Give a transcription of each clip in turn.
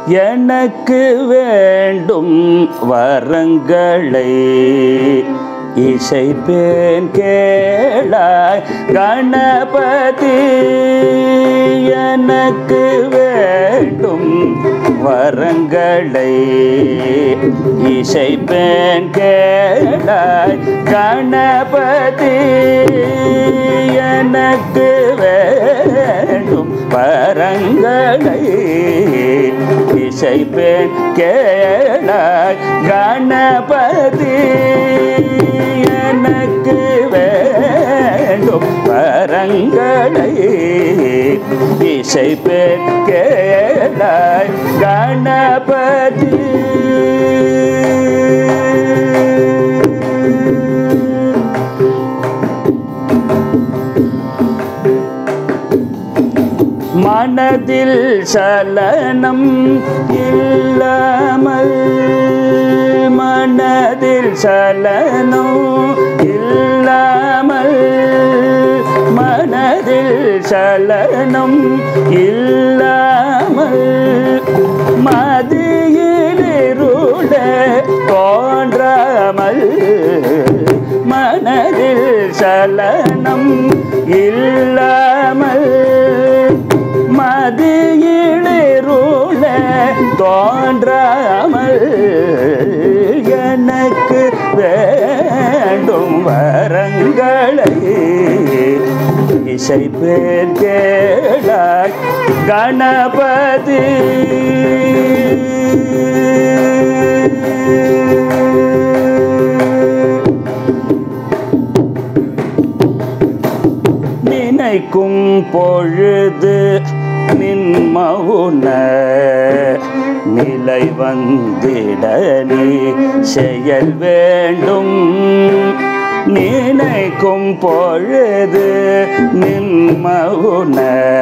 எனக்கு வேண்டும் வரங்களை இசைப்பேன் கேளாய் கணபதி எனக்கு வேண்டும் வரங்களை இசைப்பேன் கேளாய் கணபதி எனக்கு வேண்டும் வரங்களை இசைப்பேன் கேளாய் கணபதி எனக்கு வேண்டும் வரங்களை இசைப்பேன் கேளாய் கணபதி மனதில் சலனம் இல்லாமல் மனதில் சலனம் இல்லாமல் மனதில் சலனம் இல்லாமல் மதியிலிருள தோன்றாமல் மனதில் சலனம் இல்லாமல் மதியிலிருள தோன்றாமல் எனக்கு வேண்டும் வரங்களை இசைப்பேர் கேளாய் கணபதி நினைக்கும் பொழுது நின் மவுன நிலை வந்திட நீ செயல் வேண்டும் நினைக்கும் பொழுது நின் மவுன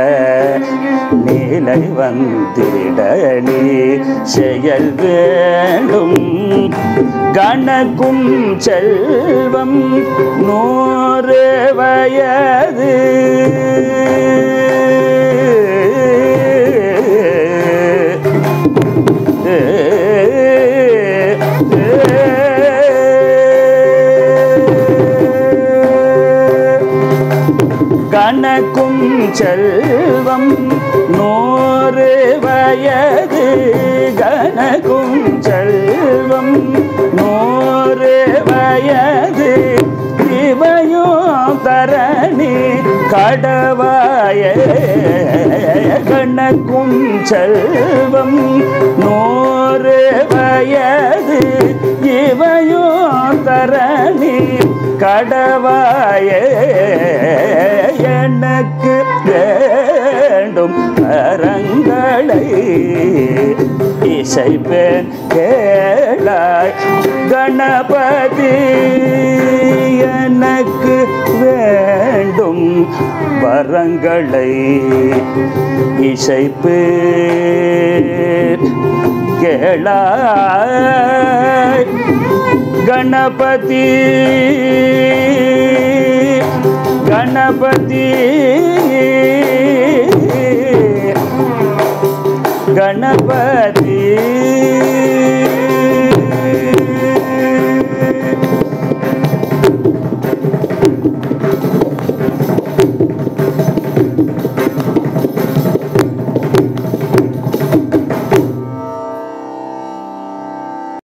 நிலை வந்திட நீ செயல் வேண்டும் கணக்கும் செல்வம் நூறு வயது கணக்கும் செல்வம் நூறு வயது கணக்கும் செல்வம் நூறு வயது இவையும் தரணி கடவாய கணக்கும் செல்வம் நூறு வயது இவையும் தரணி கடவாய எனக்கு வேண்டும் அரங்களை இசைப்பேன் கேளாய் கணபதி எனக்கு வேண்டும் வரங்களை இசைப்பு கேளாய் கணபதி கணபதி கணபதி